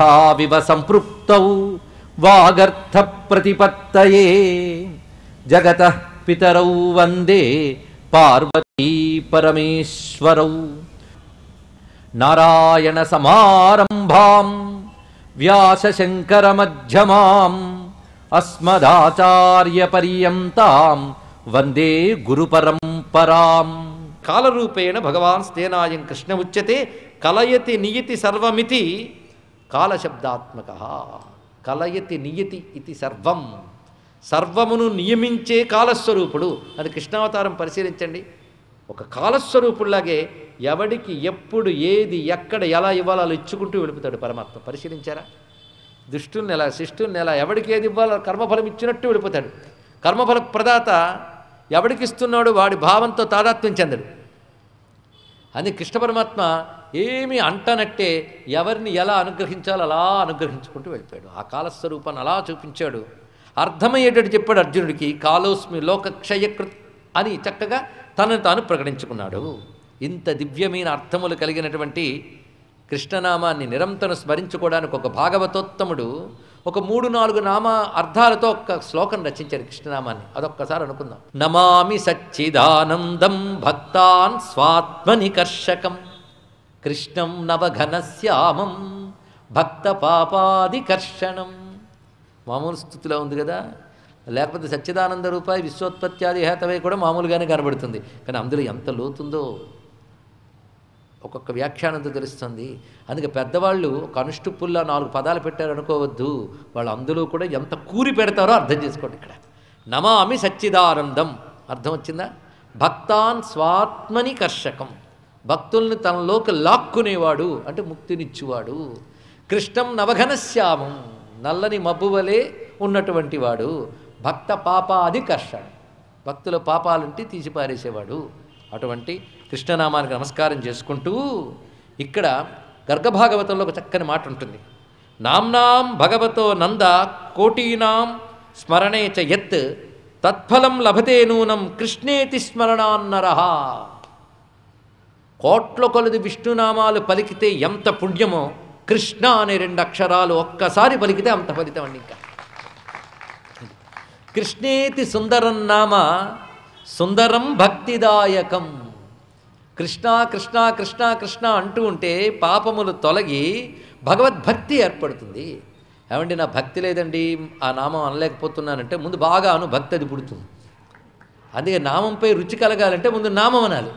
తథావివ సంపృక్తౌ వాగర్థ ప్రతిపత్తయే జగత పితరౌ వందే పార్వతీ పరమేశ్వరౌ నారాయణ సమారంభాం వ్యాసశంకరమధ్యమాం అస్మదాచార్యపర్యంతాం వందే గురుపరంపరాం కాలరూపేణ భగవాన్ స్థేనాయం కృష్ణ ఉచ్యతే కలయతి నియతి సర్వమితి కాలశబ్దాత్మక కలయతి నియతి ఇది సర్వం సర్వమును నియమించే కాలస్వరూపుడు అది కృష్ణావతారం పరిశీలించండి ఒక కాలస్వరూపుడిలాగే ఎవడికి ఎప్పుడు ఏది ఎక్కడ ఎలా ఇవ్వాలో అలా ఇచ్చుకుంటూ వెళ్ళిపోతాడు పరమాత్మ పరిశీలించారా దుష్టుల్ని ఎలా శిష్టుల్ని ఎలా ఎవడికి ఏది ఇవ్వాలో కర్మఫలం ఇచ్చినట్టు వెళ్ళిపోతాడు కర్మఫల ప్రదాత ఎవడికి ఇస్తున్నాడు వాడి భావంతో తాదాత్మ్యం చెందడు అని కృష్ణ పరమాత్మ ఏమీ అంటనట్టే ఎవరిని ఎలా అనుగ్రహించాలో అలా అనుగ్రహించుకుంటూ వెళ్ళిపోయాడు ఆ కాలస్వరూపాన్ని అలా చూపించాడు అర్థమయ్యేటట్టు చెప్పాడు అర్జునుడికి కాలోస్మి లోకక్షయకృత్ అని చక్కగా తనను తాను ప్రకటించుకున్నాడు ఇంత దివ్యమైన అర్థములు కలిగినటువంటి కృష్ణనామాన్ని నిరంతరం స్మరించుకోవడానికి ఒక భాగవతోత్తముడు ఒక మూడు నాలుగు నామ అర్థాలతో ఒక శ్లోకం రచించాడు కృష్ణనామాన్ని అదొక్కసారి అనుకుందాం నమామి సచ్చిదానందం భక్తాన్ స్వాత్మనికర్షకం కృష్ణం నవఘనశ్యామం భక్త పాపాదికర్షణం మామూలు స్థుతిలో ఉంది కదా లేకపోతే సచ్చిదానంద రూపాయి విశ్వోత్పత్యాది హేతవే కూడా మామూలుగానే కనబడుతుంది కానీ అందులో ఎంత లోతుందో ఒక్కొక్క వ్యాఖ్యానంతో తెలుస్తుంది అందుకే పెద్దవాళ్ళు ఒక అనుష్టుప్పుల్లా నాలుగు పదాలు పెట్టారు అనుకోవద్దు వాళ్ళు అందులో కూడా ఎంత కూరి పెడతారో అర్థం చేసుకోండి ఇక్కడ నమామి సచ్చిదానందం అర్థం వచ్చిందా భక్తాన్ స్వాత్మని కర్షకం భక్తుల్ని తనలోకి లాక్కునేవాడు అంటే ముక్తినిచ్చువాడు కృష్ణం నవఘనశ్యామం నల్లని మబ్బువలే ఉన్నటువంటి వాడు భక్త పాపాది కర్షణ భక్తుల పాపాలుంటే తీసిపారేసేవాడు అటువంటి కృష్ణనామానికి నమస్కారం చేసుకుంటూ ఇక్కడ గర్గభాగవతంలో ఒక చక్కని మాట ఉంటుంది నామ్నాం భగవతో నంద కోటీనాం స్మరణే చ యత్ తత్ఫలం లభతే నూనం కృష్ణేతి స్మరణాన్నర కోట్ల కొలది విష్ణునామాలు పలికితే ఎంత పుణ్యమో కృష్ణ అనే రెండు అక్షరాలు ఒక్కసారి పలికితే అంత ఫలితం అండి ఇంకా కృష్ణేతి సుందరం నామ సుందరం భక్తిదాయకం కృష్ణ కృష్ణ కృష్ణ కృష్ణ అంటూ ఉంటే పాపములు తొలగి భగవద్భక్తి ఏర్పడుతుంది ఏమండి నా భక్తి లేదండి ఆ నామం అనలేకపోతున్నానంటే ముందు బాగా అను భక్తి అది పుడుతుంది అందుకే నామంపై రుచి కలగాలంటే ముందు నామం అనాలి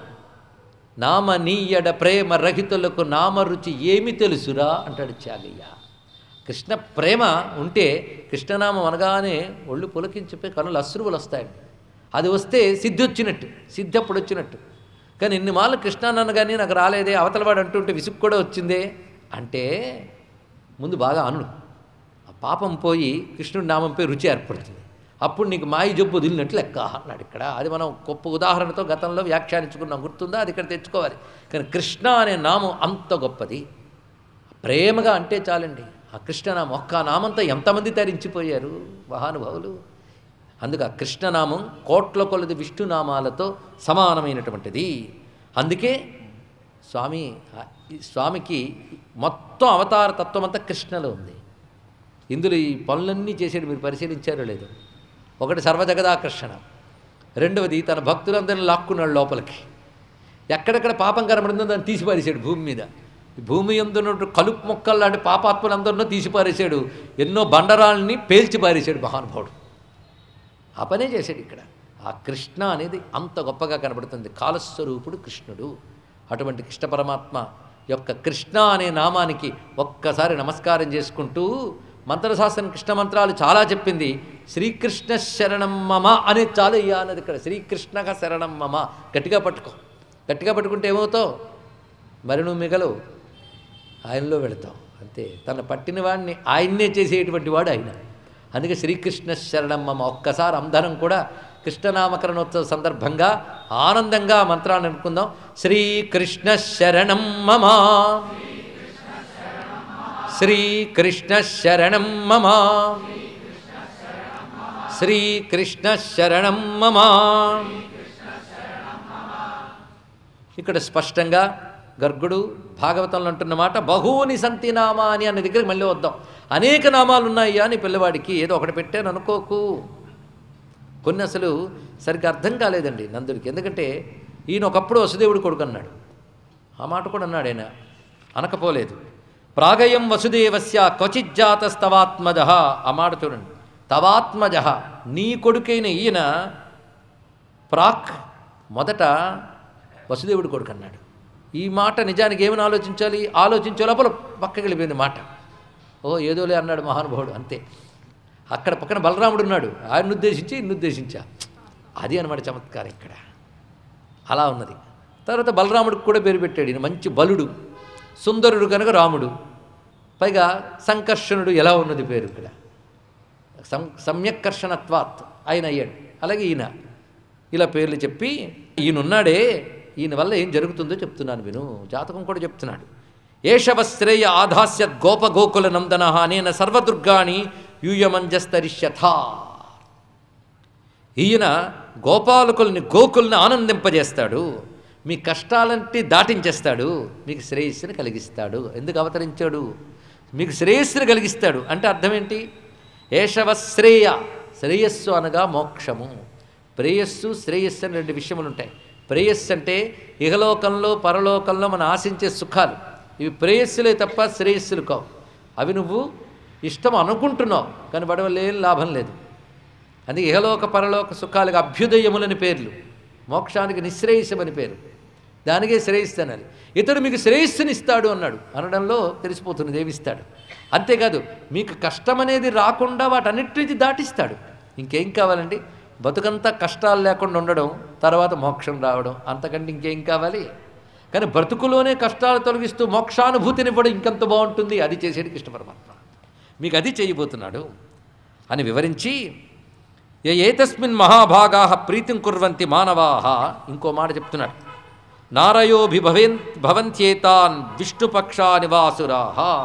నామ నీయడ ప్రేమ రహితులకు నామరుచి ఏమి తెలుసురా అంటాడు త్యాగయ్య కృష్ణ ప్రేమ ఉంటే కృష్ణనామం అనగానే ఒళ్ళు పులకించిపోయి కనులు అశ్రువులు వస్తాయి అది వస్తే సిద్ధి వచ్చినట్టు సిద్ధి అప్పుడు వచ్చినట్టు కానీ ఇన్ని మాలు కృష్ణాన్ని కానీ నాకు రాలేదే అవతలవాడు అంటుంటే విసుగు కూడా వచ్చిందే అంటే ముందు బాగా అను ఆ పాపం పోయి కృష్ణుడి నామంపై రుచి ఏర్పడుతుంది అప్పుడు నీకు మాయి జబ్బు వదిలినట్లు లెక్క అన్నాడు ఇక్కడ అది మనం గొప్ప ఉదాహరణతో గతంలో వ్యాఖ్యానించుకున్నాం గుర్తుందా అది ఇక్కడ తెచ్చుకోవాలి కానీ కృష్ణ అనే నామం అంత గొప్పది ప్రేమగా అంటే చాలండి ఆ కృష్ణనామం ఒక్క నామంతో ఎంతమంది తరించిపోయారు మహానుభావులు అందుకు ఆ కృష్ణనామం కోట్ల కొలది విష్ణునామాలతో సమానమైనటువంటిది అందుకే స్వామి ఆ- ఈ స్వామికి మొత్తం అవతార తత్వం అంతా కృష్ణలో ఉంది ఇందులో ఈ పనులన్నీ చేసేది మీరు పరిశీలించారో లేదో ఒకటి సర్వజగదాకర్షణ రెండవది తన భక్తులందరినీ లాక్కున్నాడు లోపలికి ఎక్కడెక్కడ పాపం కనబడిందో దాన్ని తీసిపారేశాడు భూమి మీద ఈ భూమి ఎందున్నట్టు కలుపు మొక్కలు లాంటి పాపాత్మలందరినో తీసిపారేశాడు ఎన్నో బండరాల్ని పేల్చి పారేశాడు మహానుభావుడు ఆ పనే చేశాడు ఇక్కడ ఆ కృష్ణ అనేది అంత గొప్పగా కనబడుతుంది కాలస్వరూపుడు కృష్ణుడు అటువంటి కృష్ణ పరమాత్మ యొక్క కృష్ణ అనే నామానికి ఒక్కసారి నమస్కారం చేసుకుంటూ మంత్రశాస్త్రం కృష్ణ మంత్రాలు చాలా చెప్పింది శ్రీకృష్ణ శరణం మమ అనేది చాలు అయ్యా అన్నది ఇక్కడ శ్రీకృష్ణక శరణం మమ గట్టిగా పట్టుకో గట్టిగా పట్టుకుంటే ఏమవుతావు మరి నువ్వు మిగలవు ఆయనలో వెళతావు అంతే తన పట్టిన వాడిని ఆయన్నే చేసేటువంటి వాడు ఆయన అందుకే శ్రీకృష్ణ శరణం మమ ఒక్కసారి అందరం కూడా కృష్ణనామకరణోత్సవ సందర్భంగా ఆనందంగా ఆ మంత్రాన్ని అనుకుందాం శ్రీకృష్ణ శరణం మమ శ్రీకృష్ణ శరణం మమ శ్రీకృష్ణ శరణం మమ ఇక్కడ స్పష్టంగా గర్గుడు భాగవతంలో అంటున్న మాట బహూని సంతి నామా అని అన్న దగ్గరికి మళ్ళీ వద్దాం అనేక నామాలు ఉన్నాయి అని పిల్లవాడికి ఏదో ఒకటి పెట్టాను అనుకోకు కొన్ని అసలు సరిగ్గా అర్థం కాలేదండి నందుడికి ఎందుకంటే ఈయన ఒకప్పుడు వసుదేవుడు కొడుకు అన్నాడు ఆ మాట కూడా అన్నాడు ఆయన అనకపోలేదు ప్రాగయం వసుదేవస్య క్వచిజ్జాతస్తవాత్మజ ఆ మాట చూడండి తవాత్మజ నీ కొడుకైన ఈయన ప్రాక్ మొదట వసుదేవుడు కొడుకు అన్నాడు ఈ మాట నిజానికి ఏమని ఆలోచించాలి ఆలోచించే లోపల పక్కకి వెళ్ళిపోయింది మాట ఓ ఏదోలే అన్నాడు మహానుభావుడు అంతే అక్కడ పక్కన బలరాముడు ఉన్నాడు ఆయన ఉద్దేశించి ఇన్ని ఉద్దేశించా అది అనమాట చమత్కారం ఇక్కడ అలా ఉన్నది తర్వాత బలరాముడికి కూడా పేరు పెట్టాడు ఈయన మంచి బలుడు సుందరుడు కనుక రాముడు పైగా సంకర్షణుడు ఎలా ఉన్నది పేరు ఇక్కడ సం సమ్యక్కర్షణత్వాత్ ఆయన అయ్యాడు అలాగే ఈయన ఇలా పేర్లు చెప్పి ఈయనున్నాడే ఈయన వల్ల ఏం జరుగుతుందో చెప్తున్నాను విను జాతకం కూడా చెప్తున్నాడు ఏషవశ్రేయ ఆధాస్యత్ గోప గోకుల నందన అనేన సర్వదుర్గాణి యూయమంజస్తరిష్యథా ఈయన గోపాలకుల్ని గోకుల్ని ఆనందింపజేస్తాడు మీ కష్టాలంటి దాటించేస్తాడు మీకు శ్రేయస్సుని కలిగిస్తాడు ఎందుకు అవతరించాడు మీకు శ్రేయస్సుని కలిగిస్తాడు అంటే అర్థం ఏంటి ఏషవ శ్రేయ శ్రేయస్సు అనగా మోక్షము ప్రేయస్సు శ్రేయస్సు అని రెండు విషయములు ఉంటాయి ప్రేయస్సు అంటే ఇహలోకంలో పరలోకంలో మనం ఆశించే సుఖాలు ఇవి ప్రేయస్సులే తప్ప శ్రేయస్సులు కావు అవి నువ్వు ఇష్టం అనుకుంటున్నావు కానీ వాడి వల్ల ఏం లాభం లేదు అది ఇహలోక పరలోక సుఖాలకు అభ్యుదయములని పేర్లు మోక్షానికి నిశ్రేయసమని పేరు దానికే శ్రేయస్సు అనాలి ఇతడు మీకు శ్రేయస్సుని ఇస్తాడు అన్నాడు అనడంలో తెలిసిపోతుంది దేవిస్తాడు అంతేకాదు మీకు కష్టం అనేది రాకుండా వాటన్నిటిని దాటిస్తాడు ఇంకేం కావాలండి బతుకంతా కష్టాలు లేకుండా ఉండడం తర్వాత మోక్షం రావడం అంతకంటే ఇంకేం కావాలి కానీ బ్రతుకులోనే కష్టాలు తొలగిస్తూ మోక్షానుభూతినివ్వడం ఇంకెంత బాగుంటుంది అది చేసేది కృష్ణ పరమాత్మ మీకు అది చేయబోతున్నాడు అని వివరించి ఏ ఏతస్మిన్ మహాభాగా ప్రీతిం కుర్వంతి మానవా ఇంకో మాట చెప్తున్నాడు నారయోభి భవేన్ భవంత్యేతాన్ విష్ణుపక్షా నివాసురా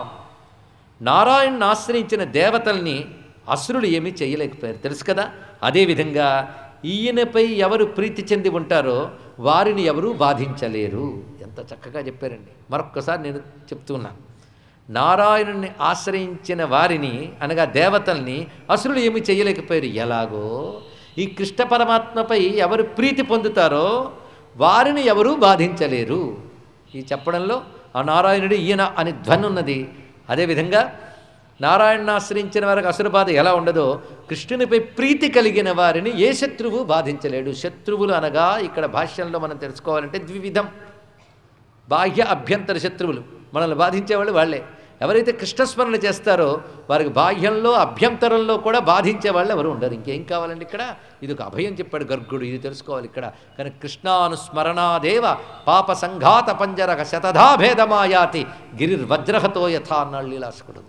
నారాయణ్ని ఆశ్రయించిన దేవతల్ని అసురులు ఏమీ చేయలేకపోయారు తెలుసు కదా అదేవిధంగా ఈయనపై ఎవరు ప్రీతి చెంది ఉంటారో వారిని ఎవరూ బాధించలేరు ఎంత చక్కగా చెప్పారండి మరొక్కసారి నేను చెప్తున్నా నారాయణుని ఆశ్రయించిన వారిని అనగా దేవతల్ని అసురులు ఏమి చేయలేకపోయారు ఎలాగో ఈ కృష్ణ పరమాత్మపై ఎవరు ప్రీతి పొందుతారో వారిని ఎవరూ బాధించలేరు ఈ చెప్పడంలో ఆ నారాయణుడు ఈయన అని ధ్వని ఉన్నది అదేవిధంగా నారాయణను ఆశ్రయించిన వారికి అసుర బాధ ఎలా ఉండదో కృష్ణునిపై ప్రీతి కలిగిన వారిని ఏ శత్రువు బాధించలేడు శత్రువులు అనగా ఇక్కడ భాష్యంలో మనం తెలుసుకోవాలంటే ద్వివిధం బాహ్య అభ్యంతర శత్రువులు మనల్ని బాధించేవాళ్ళు వాళ్ళే ఎవరైతే కృష్ణస్మరణ చేస్తారో వారికి బాహ్యంలో అభ్యంతరంలో కూడా బాధించే వాళ్ళు ఎవరు ఉండరు ఇంకేం కావాలండి ఇక్కడ ఇది ఒక అభయం చెప్పాడు గర్గుడు ఇది తెలుసుకోవాలి ఇక్కడ కానీ కృష్ణానుస్మరణాదేవ పాప సంఘాత పంజరక శతధా భేదమాయాతి గిరిర్వజ్రహతో యథా అన్నాడు లీలాసుకుడు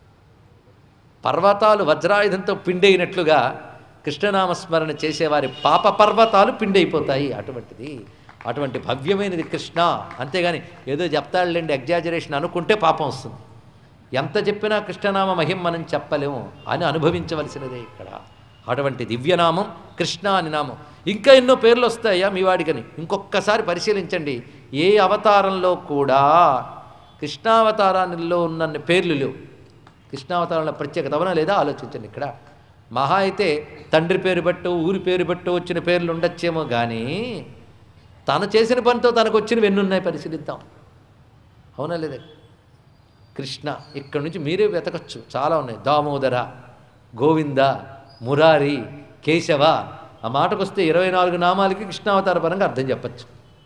పర్వతాలు వజ్రాయుధంతో పిండైనట్లుగా కృష్ణనామస్మరణ చేసేవారి పాప పర్వతాలు పిండైపోతాయి అటువంటిది అటువంటి భవ్యమైనది కృష్ణ అంతేగాని ఏదో చెప్తాడులేండి ఎగ్జాజరేషన్ అనుకుంటే పాపం వస్తుంది ఎంత చెప్పినా కృష్ణనామ మహిం మనం చెప్పలేము అని అనుభవించవలసినదే ఇక్కడ అటువంటి దివ్యనామం కృష్ణ అని నామం ఇంకా ఎన్నో పేర్లు వస్తాయా మీ వాడికని ఇంకొకసారి పరిశీలించండి ఏ అవతారంలో కూడా కృష్ణావతారాల్లో ఉన్న పేర్లు లేవు కృష్ణావతారంలో ప్రత్యేకత అవునా లేదా ఆలోచించండి ఇక్కడ మహా అయితే తండ్రి పేరు బట్టో ఊరి పేరు బట్టో వచ్చిన పేర్లు ఉండొచ్చేమో కానీ తను చేసిన పనితో తనకు వచ్చినవి ఎన్ని ఉన్నాయి పరిశీలిద్దాం అవునా లేదా కృష్ణ ఇక్కడ నుంచి మీరే వెతకచ్చు చాలా ఉన్నాయి దామోదర గోవింద మురారి కేశవ ఆ మాటకు వస్తే ఇరవై నాలుగు నామాలకి కృష్ణావతార పరంగా అర్థం చెప్పచ్చు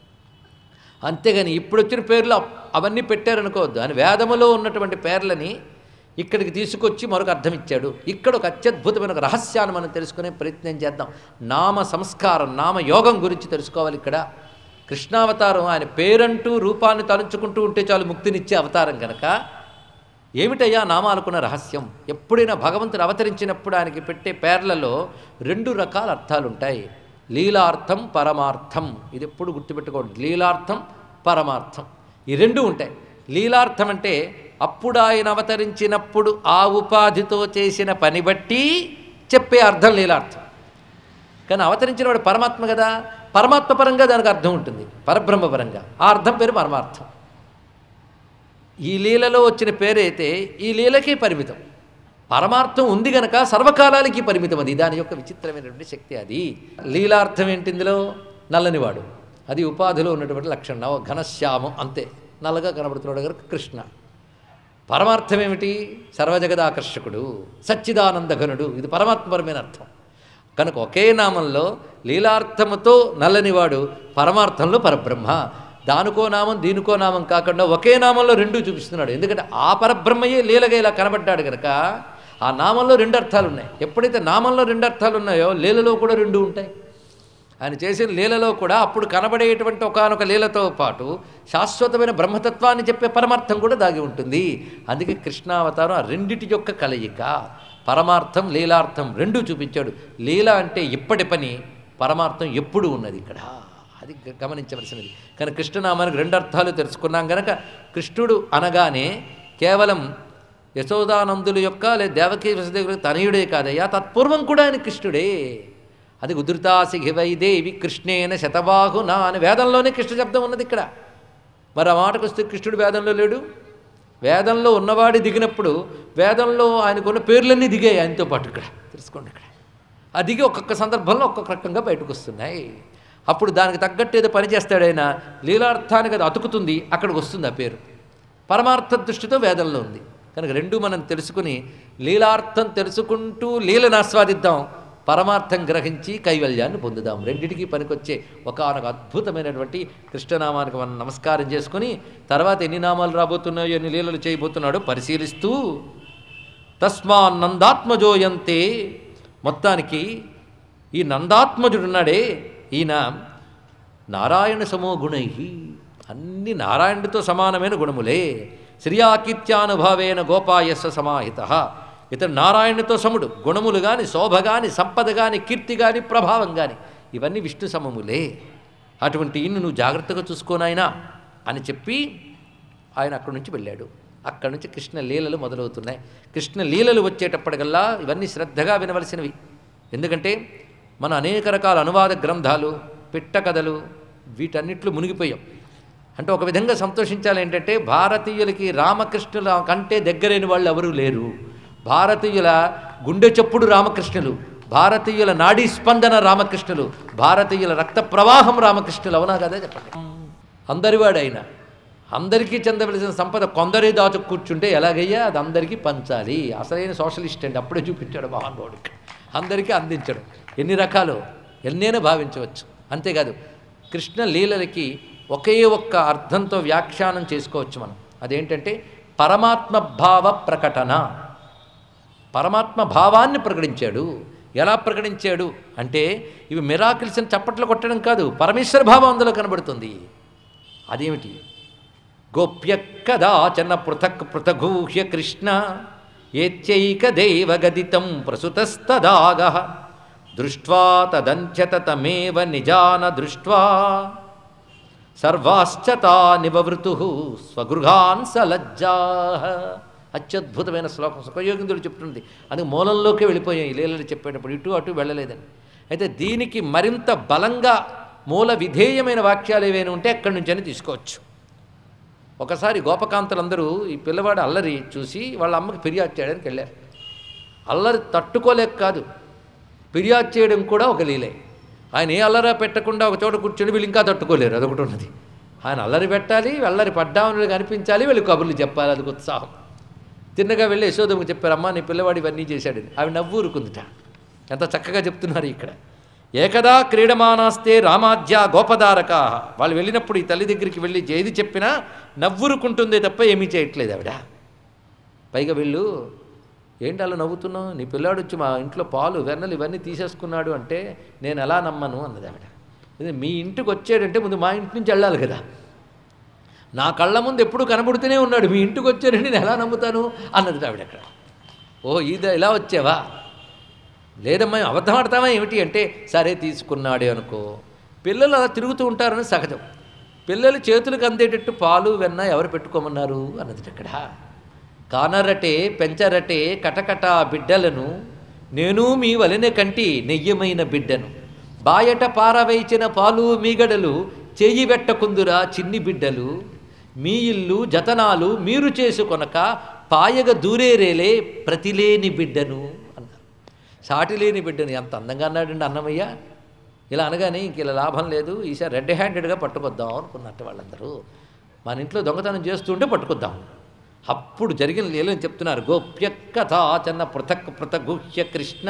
అంతేగాని ఇప్పుడు వచ్చిన పేర్లు అప్- అవన్నీ పెట్టారనుకోవద్దు అని వేదములో ఉన్నటువంటి పేర్లని ఇక్కడికి తీసుకొచ్చి మరొక అర్థం ఇచ్చాడు ఇక్కడ ఒక అత్యద్భుతమైన ఒక రహస్యాన్ని మనం తెలుసుకునే ప్రయత్నం చేద్దాం నామ సంస్కారం నామ యోగం గురించి తెలుసుకోవాలి ఇక్కడ కృష్ణావతారం ఆయన పేరంటూ రూపాన్ని తలుచుకుంటూ ఉంటే చాలు ముక్తినిచ్చే అవతారం కనుక ఏమిటయ్యా నామాలకున్న రహస్యం ఎప్పుడైనా భగవంతుడు అవతరించినప్పుడు ఆయనకి పెట్టే పేర్లలో రెండు రకాల అర్థాలు ఉంటాయి లీలార్థం పరమార్థం ఇది ఎప్పుడు గుర్తుపెట్టుకోండి లీలార్థం పరమార్థం ఈ రెండు ఉంటాయి లీలార్థం అంటే అప్పుడు ఆయన అవతరించినప్పుడు ఆ ఉపాధితో చేసిన పని బట్టి చెప్పే అర్థం లీలార్థం కానీ అవతరించిన వాడు పరమాత్మ కదా పరమాత్మ పరంగా దానికి అర్థం ఉంటుంది పరబ్రహ్మ పరంగా ఆ అర్థం పేరు పరమార్థం ఈ లీలలో వచ్చిన పేరైతే ఈ లీలకే పరిమితం పరమార్థం ఉంది గనక సర్వకాలానికి పరిమితం అది దాని యొక్క విచిత్రమైనటువంటి శక్తి అది లీలార్థం ఏంటి ఇందులో నల్లనివాడు అది ఉపాధిలో ఉన్నటువంటి లక్షణం ఘనశ్యామం అంతే నల్లగా కనబడుతున్నాడు కనుక కృష్ణ పరమార్థం ఏమిటి సర్వజగదాకర్షకుడు సచ్చిదానందఘనుడు ఇది పరమాత్మపరమైన అర్థం కనుక ఒకే నామంలో లీలార్థముతో నల్లనివాడు పరమార్థంలో పరబ్రహ్మ దానికో నామం దీనికో నామం కాకుండా ఒకే నామంలో రెండు చూపిస్తున్నాడు ఎందుకంటే ఆ పరబ్రహ్మయే లీలగా ఇలా కనబడ్డాడు కనుక ఆ నామంలో రెండు అర్థాలు ఉన్నాయి ఎప్పుడైతే నామంలో రెండు అర్థాలు ఉన్నాయో లీలలో కూడా రెండు ఉంటాయి ఆయన చేసిన లీలలో కూడా అప్పుడు కనబడేటువంటి ఒకనొక లీలతో పాటు శాశ్వతమైన బ్రహ్మతత్వాన్ని చెప్పే పరమార్థం కూడా దాగి ఉంటుంది అందుకే కృష్ణావతారం ఆ రెండిటి యొక్క కలయిక పరమార్థం లీలార్థం రెండూ చూపించాడు లీల అంటే ఇప్పటి పని పరమార్థం ఎప్పుడు ఉన్నది ఇక్కడ అది గ- గమనించవలసినది కానీ కృష్ణనామానికి రెండు అర్థాలు తెలుసుకున్నాం కనుక కృష్ణుడు అనగానే కేవలం యశోదానందుల యొక్క లేదా దేవకీ వసుదేవుల తనయుడే కాదయ్యా తత్పూర్వం కూడా ఆయన కృష్ణుడే అది ఉధృతాసి దేవి కృష్ణేన శతబాహునా అని వేదంలోనే కృష్ణ శబ్దం ఉన్నది ఇక్కడ మరి ఆ మాటకు వస్తే కృష్ణుడు వేదంలో లేడు వేదంలో ఉన్నవాడి దిగినప్పుడు వేదంలో ఆయనకున్న పేర్లన్నీ దిగాయి ఆయనతో పాటు ఇక్కడ తెలుసుకోండి ఇక్కడ ఆ దిగి ఒక్కొక్క సందర్భంలో ఒక్కొక్క రకంగా బయటకు వస్తున్నాయి అప్పుడు దానికి తగ్గట్టు ఏదో పని చేస్తాడు ఆయన లీలార్థానికి అది అతుకుతుంది అక్కడికి వస్తుంది ఆ పేరు పరమార్థ దృష్టితో వేదంలో ఉంది కనుక రెండు మనం తెలుసుకుని లీలార్థం తెలుసుకుంటూ లీలను ఆస్వాదిద్దాం పరమార్థం గ్రహించి కైవల్యాన్ని పొందుదాం రెండిటికి పనికొచ్చే ఒకనొక అద్భుతమైనటువంటి కృష్ణనామానికి మనం నమస్కారం చేసుకుని తర్వాత ఎన్ని నామాలు రాబోతున్నాయో ఎన్ని లీలలు చేయబోతున్నాడో పరిశీలిస్తూ తస్మాన్ నందాత్మజోయంతే మొత్తానికి ఈ నందాత్మజుడున్నాడే ఈయన నారాయణ సమో గుణై అన్ని నారాయణుడితో సమానమైన గుణములే శ్రియాకీత్యానుభావేన గోపాయస్వ సమాహిత ఇతడు నారాయణుడితో సముడు గుణములు గాని శోభ గాని సంపద గాని కీర్తి గాని ప్రభావం గాని ఇవన్నీ విష్ణు సమములే అటువంటి ఈయన్ని నువ్వు జాగ్రత్తగా చూసుకోనాయనా అని చెప్పి ఆయన అక్కడి నుంచి వెళ్ళాడు అక్కడి నుంచి కృష్ణ లీలలు మొదలవుతున్నాయి కృష్ణ లీలలు వచ్చేటప్పటికల్లా ఇవన్నీ శ్రద్ధగా వినవలసినవి ఎందుకంటే మన అనేక రకాల అనువాద గ్రంథాలు పిట్ట కథలు వీటన్నిట్లో మునిగిపోయాం అంటే ఒక విధంగా సంతోషించాలి ఏంటంటే భారతీయులకి రామకృష్ణుల కంటే దగ్గరైన వాళ్ళు ఎవరూ లేరు భారతీయుల గుండె చప్పుడు రామకృష్ణులు భారతీయుల నాడీ స్పందన రామకృష్ణులు భారతీయుల రక్త ప్రవాహం రామకృష్ణులు అవునా కదా చెప్పండి అందరివాడు ఆయన అందరికీ చెందవలసిన సంపద కొందరే దాచు కూర్చుంటే ఎలాగయ్యా అది అందరికీ పంచాలి అసలైన సోషలిస్ట్ అండి అప్పుడే చూపించాడు మహానుభావుడికి అందరికీ అందించడం ఎన్ని రకాలు ఎన్నైనా భావించవచ్చు అంతేకాదు కృష్ణ లీలలకి ఒకే ఒక్క అర్థంతో వ్యాఖ్యానం చేసుకోవచ్చు మనం అదేంటంటే పరమాత్మ భావ ప్రకటన పరమాత్మ భావాన్ని ప్రకటించాడు ఎలా ప్రకటించాడు అంటే ఇవి మిరాకిల్స్ అని చప్పట్లు కొట్టడం కాదు పరమేశ్వర భావం అందులో కనబడుతుంది అదేమిటి గోప్య కదాచన పృథక్ పృథగూహ్య కృష్ణ ఏత్యైక దేవగదితం ప్రసుతస్తదాగ దృష్ట్వా తదంచత తమేవ నిజాన దృష్ట్వా సర్వాశ్చ తా నివవృతు స్వగృహాన్ సలజ్జా అత్యద్భుతమైన శ్లోకం సుఖయోగిందుడు చెప్తుంది అది మూలంలోకి వెళ్ళిపోయాయి ఈ లీలలు చెప్పేటప్పుడు ఇటు అటు వెళ్ళలేదని అయితే దీనికి మరింత బలంగా మూల విధేయమైన వాక్యాలు ఏవైనా ఉంటే ఎక్కడి నుంచైనా తీసుకోవచ్చు ఒకసారి గోపకాంతలందరూ ఈ పిల్లవాడు అల్లరి చూసి వాళ్ళ అమ్మకి ఫిర్యాదు చేయడానికి వెళ్ళారు అల్లరి తట్టుకోలేక కాదు ఫిర్యాదు చేయడం కూడా ఒక లీలే ఆయన ఏ అల్లరా పెట్టకుండా ఒక చోట కూర్చొని వీళ్ళు ఇంకా తట్టుకోలేరు అదొకటి ఉన్నది ఆయన అల్లరి పెట్టాలి అల్లరి పడ్డామని కనిపించాలి వీళ్ళు కబుర్లు చెప్పాలి అది ఉత్సాహం తిన్నగా వెళ్ళి యశోదమ్మకి చెప్పారు అమ్మా నీ పిల్లవాడు ఇవన్నీ చేశాడని అవి నవ్వు ఊరుకుందిట ఎంత చక్కగా చెప్తున్నారు ఇక్కడ ఏకదా క్రీడమానాస్తే రామాధ్య గోపదారక వాళ్ళు వెళ్ళినప్పుడు ఈ తల్లి దగ్గరికి వెళ్ళి ఏది చెప్పినా నవ్వురుకుంటుందే తప్ప ఏమీ చేయట్లేదు ఆవిడ పైగా వీళ్ళు ఏంటి అలా నవ్వుతున్నావు నీ పిల్లాడు వచ్చి మా ఇంట్లో పాలు వెన్నలు ఇవన్నీ తీసేసుకున్నాడు అంటే నేను ఎలా నమ్మను అన్నది ఆవిడ ఇది మీ ఇంటికి వచ్చాడంటే ముందు మా ఇంటి నుంచి వెళ్ళాలి కదా నా కళ్ళ ముందు ఎప్పుడు కనబడుతూనే ఉన్నాడు మీ ఇంటికి వచ్చాడంటే నేను ఎలా నమ్ముతాను అన్నది ఆవిడ అక్కడ ఓ ఇది ఇలా వచ్చావా లేదమ్మా అబద్ధం ఆడతావా ఏమిటి అంటే సరే తీసుకున్నాడే అనుకో పిల్లలు అలా తిరుగుతూ ఉంటారని సహజం పిల్లలు చేతులకు అందేటట్టు పాలు వెన్న ఎవరు పెట్టుకోమన్నారు అన్నది అక్కడ కానరటే పెంచరటే కటకట బిడ్డలను నేను మీ వలెనే కంటి నెయ్యమైన బిడ్డను బాయట పారవేచిన పాలు మీగడలు చేయి పెట్టకుందురా చిన్ని బిడ్డలు మీ ఇల్లు జతనాలు మీరు చేసుకొనక పాయగ దూరేరేలే ప్రతిలేని బిడ్డను అన్నారు సాటి లేని బిడ్డను ఎంత అందంగా అన్నాడండి అన్నమయ్య ఇలా అనగానే ఇంక ఇలా లాభం లేదు ఈసారి రెడ్ హ్యాండెడ్గా పట్టుకొద్దాం అనుకున్నట్టు వాళ్ళందరూ మన ఇంట్లో దొంగతనం చేస్తుంటే పట్టుకొద్దాం అప్పుడు జరిగిన లీలని చెప్తున్నారు గోప్య కథాచన పృథక్ పృథగుహ్య కృష్ణ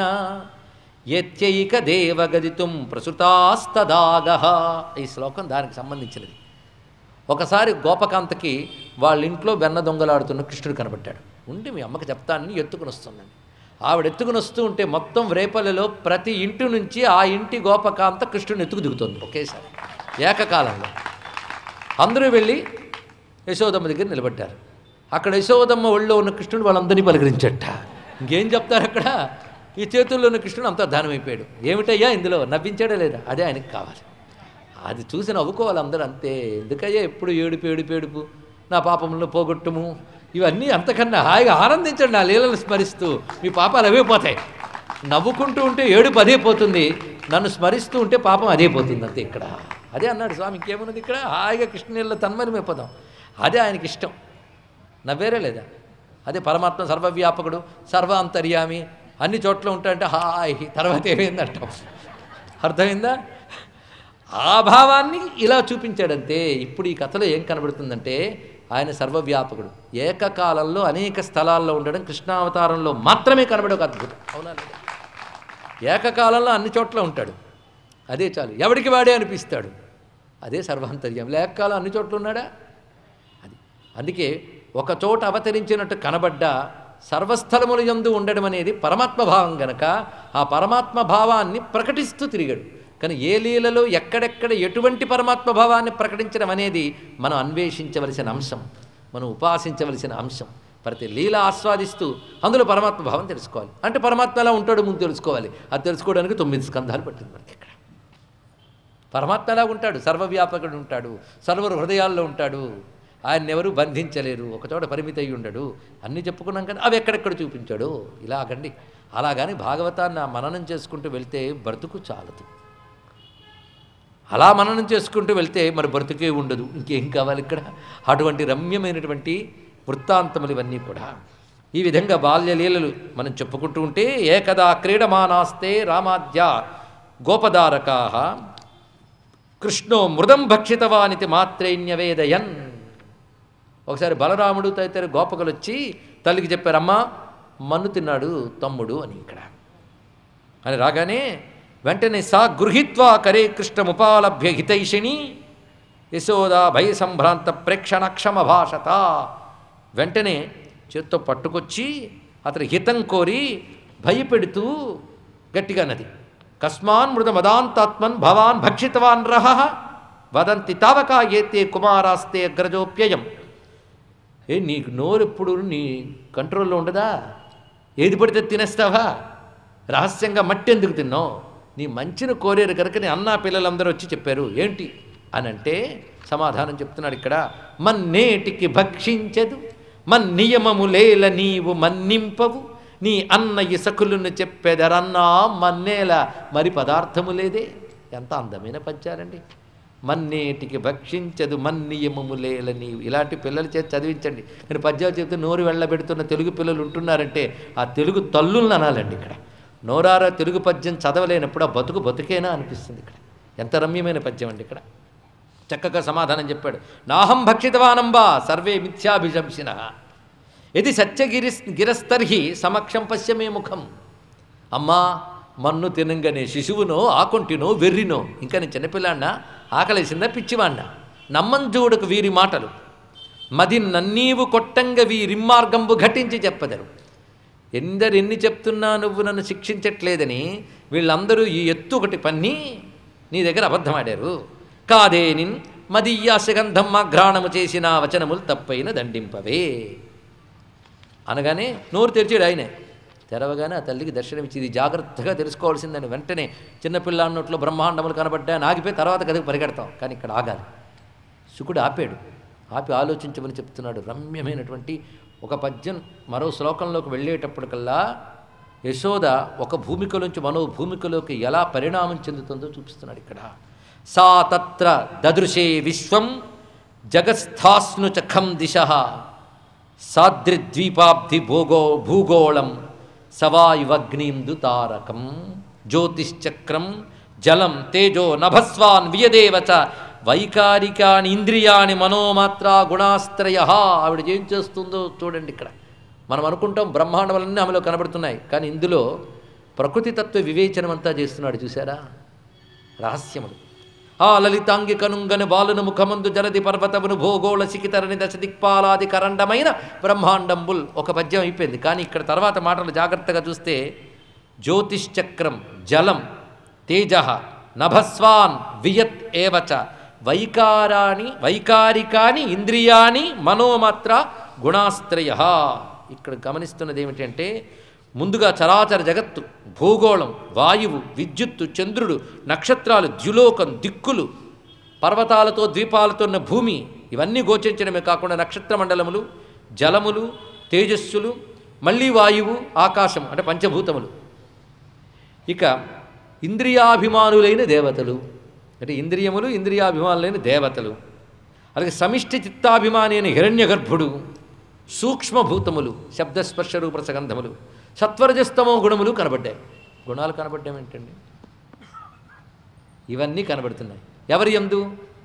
యత్యైక దేవగదితుం ప్రసుతాస్తదాగ ఈ శ్లోకం దానికి సంబంధించినది ఒకసారి గోపకాంతకి వాళ్ళ ఇంట్లో వెన్న దొంగలాడుతున్న కృష్ణుడు కనబడ్డాడు ఉండి మీ అమ్మకి చెప్తానని ఎత్తుకుని వస్తుందండి ఆవిడ ఎత్తుకుని వస్తూ ఉంటే మొత్తం రేపల్లిలో ప్రతి ఇంటి నుంచి ఆ ఇంటి గోపకాంత కృష్ణుని ఎత్తుకు దిగుతుంది ఒకేసారి ఏకకాలంలో అందరూ వెళ్ళి యశోదమ్మ దగ్గర నిలబడ్డారు అక్కడ యశోదమ్మ ఒళ్ళో ఉన్న కృష్ణుడు వాళ్ళందరినీ పలకరించట ఇంకేం చెప్తారు అక్కడ ఈ చేతుల్లో ఉన్న కృష్ణుడు అంతా దానమైపోయాడు ఏమిటయ్యా ఇందులో నవ్వించాడా లేదా అదే ఆయనకి కావాలి అది చూసి నవ్వుకోవాలి అందరూ అంతే ఎందుకయ్యా ఎప్పుడు ఏడుపు ఏడుపు ఏడుపు నా పాపములను పోగొట్టుము ఇవన్నీ అంతకన్నా హాయిగా ఆనందించండి నా లీలను స్మరిస్తూ మీ పాపాలు అవే పోతాయి నవ్వుకుంటూ ఉంటే ఏడుపు అదే పోతుంది నన్ను స్మరిస్తూ ఉంటే పాపం అదే పోతుంది అంతే ఇక్కడ అదే అన్నాడు స్వామి ఇంకేమున్నది ఇక్కడ హాయిగా కృష్ణుల తన్మని మెప్పదాం అదే ఆయనకి ఇష్టం నవ్వేరే లేదా అదే పరమాత్మ సర్వవ్యాపకుడు సర్వ అంతర్యామి అన్ని చోట్ల ఉంటాయంటే హాయ్ తర్వాత ఏమైందంటాం అర్థమైందా ఆ భావాన్ని ఇలా చూపించాడంతే ఇప్పుడు ఈ కథలో ఏం కనబడుతుందంటే ఆయన సర్వవ్యాపకుడు ఏకకాలంలో అనేక స్థలాల్లో ఉండడం కృష్ణావతారంలో మాత్రమే కనబడే ఒక అద్భుతం అవునా లేదా? ఏకకాలంలో అన్ని చోట్ల ఉంటాడు అదే చాలు ఎవడికి వాడే అనిపిస్తాడు అదే సర్వాంతర్యం లేకకాలం అన్ని చోట్ల ఉన్నాడా అది అందుకే ఒక చోట అవతరించినట్టు కనబడ్డ సర్వస్థలముల యందు ఉండడం అనేది పరమాత్మ భావం గనక ఆ పరమాత్మ భావాన్ని ప్రకటిస్తూ తిరిగాడు కానీ ఏ లీలలో ఎక్కడెక్కడ ఎటువంటి పరమాత్మ భావాన్ని ప్రకటించడం అనేది మనం అన్వేషించవలసిన అంశం మనం ఉపాసించవలసిన అంశం ప్రతి లీల ఆస్వాదిస్తూ అందులో పరమాత్మ భావం తెలుసుకోవాలి అంటే పరమాత్మ ఎలా ఉంటాడో ముందు తెలుసుకోవాలి అది తెలుసుకోవడానికి తొమ్మిది స్కంధాలు పట్టింది మనకి ఇక్కడ పరమాత్మ ఎలా ఉంటాడు సర్వవ్యాపకుడు ఉంటాడు సర్వరు హృదయాల్లో ఉంటాడు ఆయన ఎవరు బంధించలేరు ఒకచోట పరిమితి అయి ఉండడు అన్నీ చెప్పుకున్నాం కానీ అవి ఎక్కడెక్కడ చూపించాడు ఇలాగండి అలాగని భాగవతాన్ని ఆ మననం చేసుకుంటూ వెళ్తే బ్రతుకు చాలదు అలా మననం చేసుకుంటూ వెళ్తే మరి బ్రతుకే ఉండదు ఇంకేం కావాలి ఇక్కడ అటువంటి రమ్యమైనటువంటి వృత్తాంతములు ఇవన్నీ కూడా ఈ విధంగా బాల్యలీలలు మనం చెప్పుకుంటూ ఉంటే ఏకదా క్రీడమానాస్తే రామాద్య గోపదారకా కృష్ణో మృదం భక్షితవానితి మాత్రైన్యవేదయన్ ఒకసారి బలరాముడు తదితర గోపకులు వచ్చి తల్లికి చెప్పారమ్మా మన్ను తిన్నాడు తమ్ముడు అని ఇక్కడ అని రాగానే వెంటనే సా గృహీత్వా కరే కృష్ణముపాలభ్య హితైషిణి యశోద భయ సంభ్రాంత ప్రేక్షణ క్షమ భాషత వెంటనే చేత్తో పట్టుకొచ్చి అతని హితం కోరి భయపెడుతూ గట్టిగా నది కస్మాన్ మృద మదాంతాత్మన్ భవాన్ భక్షితవాన్ రహ వదంతి తావకా ఏతే కుమారాస్తే అగ్రజోప్యయం ఏ నీకు నోరు ఎప్పుడు నీ కంట్రోల్లో ఉండదా ఏది పడితే తినేస్తావా రహస్యంగా మట్టి ఎందుకు తిన్నావు నీ మంచిని కోరేరు కనుక నీ అన్నా పిల్లలందరూ వచ్చి చెప్పారు ఏంటి అని అంటే సమాధానం చెప్తున్నాడు ఇక్కడ మన్నేటికి భక్షించదు మన్నియమములేల నీవు మన్నింపవు నీ అన్న ఇసకులను చెప్పెదరన్నా మన్నేల మరి పదార్థము లేదే ఎంత అందమైన పద్యాలండి మన్నేటికి భక్షించదు మన్నియమములేల నీవు ఇలాంటి పిల్లల చేతి చదివించండి నేను పద్యాలు చెప్తే నోరు వెళ్ళబెడుతున్న తెలుగు పిల్లలు ఉంటున్నారంటే ఆ తెలుగు తల్లులను అనాలండి ఇక్కడ నోరారా తెలుగు పద్యం చదవలేనప్పుడు ఆ బతుకు బతుకేనా అనిపిస్తుంది ఇక్కడ ఎంత రమ్యమైన పద్యం అండి ఇక్కడ చక్కగా సమాధానం చెప్పాడు నాహం భక్షితవానంబా సర్వే మిథ్యాభిశంసిన ఇది సత్యగిరి గిరస్తర్హి సమక్షం పశ్యమే ముఖం అమ్మా మన్ను తినంగానే శిశువునో ఆకొంటినో వెర్రినో ఇంకా నేను చిన్నపిల్లాడినా ఆకలేసిందా పిచ్చివాడినా నమ్మంజూడకు వీరి మాటలు మది నన్నీవు కొట్టంగ వీరిమ్మార్గంబు ఘటించి చెప్పదరు ఎందరు ఎన్ని చెప్తున్నా నువ్వు నన్ను శిక్షించట్లేదని వీళ్ళందరూ ఈ ఎత్తు ఒకటి పన్ని నీ దగ్గర అబద్ధమాడారు కాదేనిన్ మదీయాసగంధమ్మ ఘ్రాణము చేసిన వచనములు తప్పైన దండింపవే అనగానే నోరు తెరిచాడు ఆయనే తెరవగానే ఆ తల్లికి దర్శనమిచ్చి ఇది జాగ్రత్తగా తెలుసుకోవాల్సిందని వెంటనే చిన్నపిల్ల అన్నట్లో బ్రహ్మాండములు కనబడ్డా ఆగిపోయి తర్వాత కథకు పరిగెడతాం కానీ ఇక్కడ ఆగాలి శుకుడు ఆపాడు ఆపి ఆలోచించమని చెప్తున్నాడు రమ్యమైనటువంటి ఒక పద్యం మరో శ్లోకంలోకి వెళ్ళేటప్పటికల్లా యశోద ఒక భూమికలోంచి మరో భూమికలోకి ఎలా పరిణామం చెందుతుందో చూపిస్తున్నాడు ఇక్కడ సా తత్ర దదృశే విశ్వం జగస్థాస్ను చఖం దిశ సాద్రిద్వీపాబ్ధి భూగో భూగోళం సవాయువగ్నిందు తారకం జ్యోతిశ్చక్రం జలం తేజో నభస్వాన్ వియదేవచ వైకారికాని ఇంద్రియాని మనోమాత్ర గుణాస్త్రయ ఆవిడ ఏం చేస్తుందో చూడండి ఇక్కడ మనం అనుకుంటాం బ్రహ్మాండములన్నీ ఆమెలో కనబడుతున్నాయి కానీ ఇందులో ప్రకృతి తత్వ వివేచనం అంతా చేస్తున్నాడు చూసారా రహస్యములు ఆ లలితాంగి కనుంగని బాలును ముఖమందు జలది పర్వతమును భూగోళ శిఖితరని దశ దిక్పాలాది కరండమైన బ్రహ్మాండంబుల్ ఒక పద్యం అయిపోయింది కానీ ఇక్కడ తర్వాత మాటలు జాగ్రత్తగా చూస్తే జ్యోతిశ్చక్రం జలం తేజ నభస్వాన్ వియత్ ఏవచ వైకారాని వైకారికాని ఇంద్రియాని మనోమాత్ర గుణాస్త్రయ ఇక్కడ గమనిస్తున్నది ఏమిటంటే ముందుగా చరాచర జగత్తు భూగోళం వాయువు విద్యుత్తు చంద్రుడు నక్షత్రాలు ద్యులోకం దిక్కులు పర్వతాలతో ద్వీపాలతో ఉన్న భూమి ఇవన్నీ గోచరించడమే కాకుండా నక్షత్ర మండలములు జలములు తేజస్సులు మళ్ళీ వాయువు ఆకాశం అంటే పంచభూతములు ఇక ఇంద్రియాభిమానులైన దేవతలు అంటే ఇంద్రియములు ఇంద్రియాభిమానులైన దేవతలు అలాగే సమిష్టి చిత్తాభిమాని అయిన హిరణ్య గర్భుడు సూక్ష్మభూతములు శబ్దస్పర్శ రూప సగంధములు సత్వరజస్తమో గుణములు కనబడ్డాయి గుణాలు కనబడ్డం ఏంటండి ఇవన్నీ కనబడుతున్నాయి ఎవరి ఎందు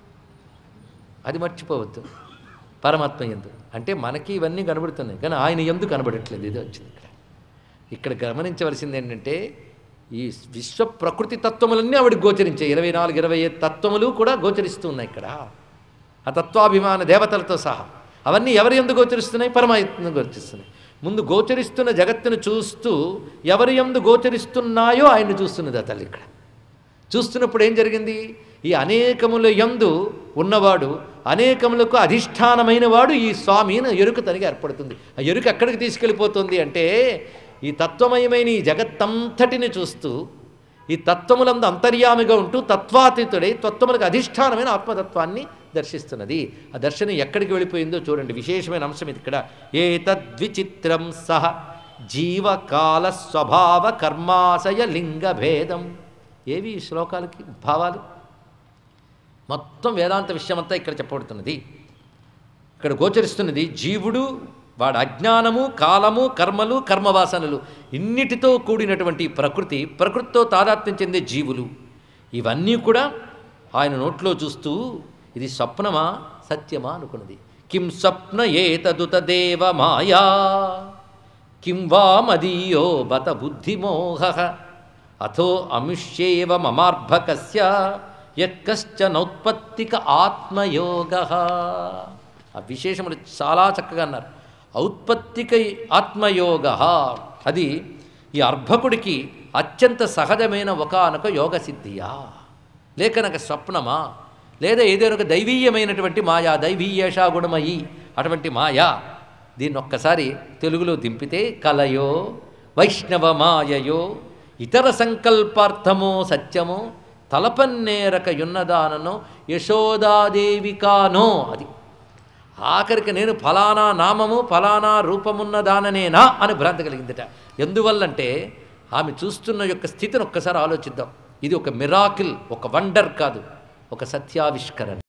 అది మర్చిపోవద్దు పరమాత్మ ఎందు అంటే మనకి ఇవన్నీ కనబడుతున్నాయి కానీ ఆయన ఎందు కనబడట్లేదు ఇది వచ్చింది ఇక్కడ ఇక్కడ గమనించవలసింది ఏంటంటే ఈ విశ్వ ప్రకృతి తత్వములన్నీ ఆవిడకి గోచరించాయి ఇరవై నాలుగు ఇరవై ఐదు తత్వములు కూడా గోచరిస్తూ ఉన్నాయి ఇక్కడ ఆ తత్వాభిమాన దేవతలతో సహా అవన్నీ ఎవరి ఎందు గోచరిస్తున్నాయి పరమాత్మ గోచరిస్తున్నాయి ముందు గోచరిస్తున్న జగత్తును చూస్తూ ఎవరి ఎందు గోచరిస్తున్నాయో ఆయన్ని చూస్తున్నది ఆ తల్లి ఇక్కడ చూస్తున్నప్పుడు ఏం జరిగింది ఈ అనేకముల యందు ఉన్నవాడు అనేకములకు అధిష్టానమైన వాడు ఈ స్వామిని ఎరుక తనకి ఏర్పడుతుంది ఆ ఎరుక ఎక్కడికి తీసుకెళ్ళిపోతుంది అంటే ఈ తత్వమయమైన ఈ జగత్తంతటిని చూస్తూ ఈ తత్వములందు అంతర్యామిగా ఉంటూ తత్వాతీతుడై తత్వములకు అధిష్టానమైన ఆత్మతత్వాన్ని దర్శిస్తున్నది ఆ దర్శనం ఎక్కడికి వెళ్ళిపోయిందో చూడండి విశేషమైన అంశం ఇది ఇక్కడ ఏ తద్విచిత్రం సహ జీవకాల స్వభావ కర్మాశయ లింగ భేదం ఏవి ఈ శ్లోకాలకి భావాలు మొత్తం వేదాంత విషయమంతా ఇక్కడ చెప్పబడుతున్నది ఇక్కడ గోచరిస్తున్నది జీవుడు వాడు అజ్ఞానము కాలము కర్మలు కర్మవాసనలు ఇన్నిటితో కూడినటువంటి ప్రకృతి ప్రకృతితో తాదాత్మ్యం చెందే జీవులు ఇవన్నీ కూడా ఆయన నోట్లో చూస్తూ ఇది స్వప్నమా సత్యమా అనుకున్నది కిం స్వప్న ఏతదుత దేవ మాయా కిం వా మదీయో బత బుద్ధిమోహ అథో అముష్యేవ మమార్భకస్య యత్కశ్చ నౌత్పత్తిక ఆత్మయోగ ఆ విశేషములు చాలా చక్కగా అన్నారు ఔత్పత్తిక ఆత్మయోగ అది ఈ అర్భకుడికి అత్యంత సహజమైన ఒకనొక యోగ సిద్ధియా లేకనక స్వప్నమా లేదా ఏదైనా ఒక దైవీయమైనటువంటి మాయా దైవీయేషా గుణమయి అటువంటి మాయా దీన్ని ఒక్కసారి తెలుగులో దింపితే కలయో వైష్ణవ మాయయో ఇతర సంకల్పార్థమో సత్యమో తలపన్నేరక యున్నదాననో యశోదాదేవికానో అది ఆఖరికి నేను ఫలానా నామము ఫలానా రూపమున్న దాననేనా అని భ్రాంతి కలిగిందట ఎందువల్లంటే ఆమె చూస్తున్న యొక్క స్థితిని ఒక్కసారి ఆలోచిద్దాం ఇది ఒక మిరాకిల్ ఒక వండర్ కాదు ఒక సత్యావిష్కరణ